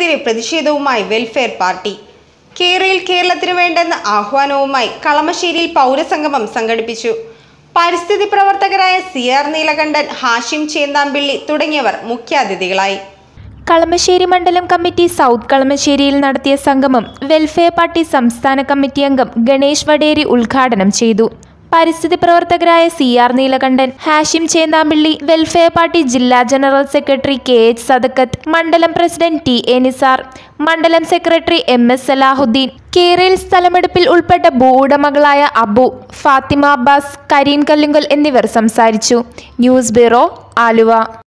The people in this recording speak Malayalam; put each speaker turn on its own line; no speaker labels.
കളമശ്ശേരി പ്രതിഷേധവുമായി വെൽഫെയർ പാർട്ടി കേരയിൽ കേരളത്തിന് വേണ്ടെന്ന ആഹ്വാനവുമായി കളമശ്ശേരിയിൽ പൗരസംഗമം സംഘടിപ്പിച്ചു പരിസ്ഥിതി പ്രവർത്തകരായ സി ആർ നീലകണ്ഠൻ ഹാഷിം ചേന്താമ്പിള്ളി തുടങ്ങിയവർ മുഖ്യാതിഥികളായി
കളമശ്ശേരി മണ്ഡലം കമ്മിറ്റി സൗത്ത് കളമശ്ശേരിയിൽ നടത്തിയ സംഗമം വെൽഫെയർ പാർട്ടി സംസ്ഥാന കമ്മിറ്റി അംഗം ഗണേഷ് വടേരി ഉദ്ഘാടനം ചെയ്തു പരിസ്ഥിതി പ്രവർത്തകരായ C R Neelakantan Hashim Chenthampilly welfare party ജില്ലാ general secretary K H Sadakkath മണ്ഡലം പ്രസിഡന്റ് ടി എ നിസാർ മണ്ഡലം സെക്രട്ടറി എം എസ് സലാഹുദ്ദീൻ കേരയിൽ സ്ഥലമെടുപ്പിൽ ഉൾപ്പെട്ട ഭൂ ഉടമകളായ അബു ഫാത്തിമ അബ്ബാസ് കരീൻ കല്ലുങ്കൽ എന്നിവർ സംസാരിച്ചു ന്യൂസ് ബ്യൂറോ ആലുവ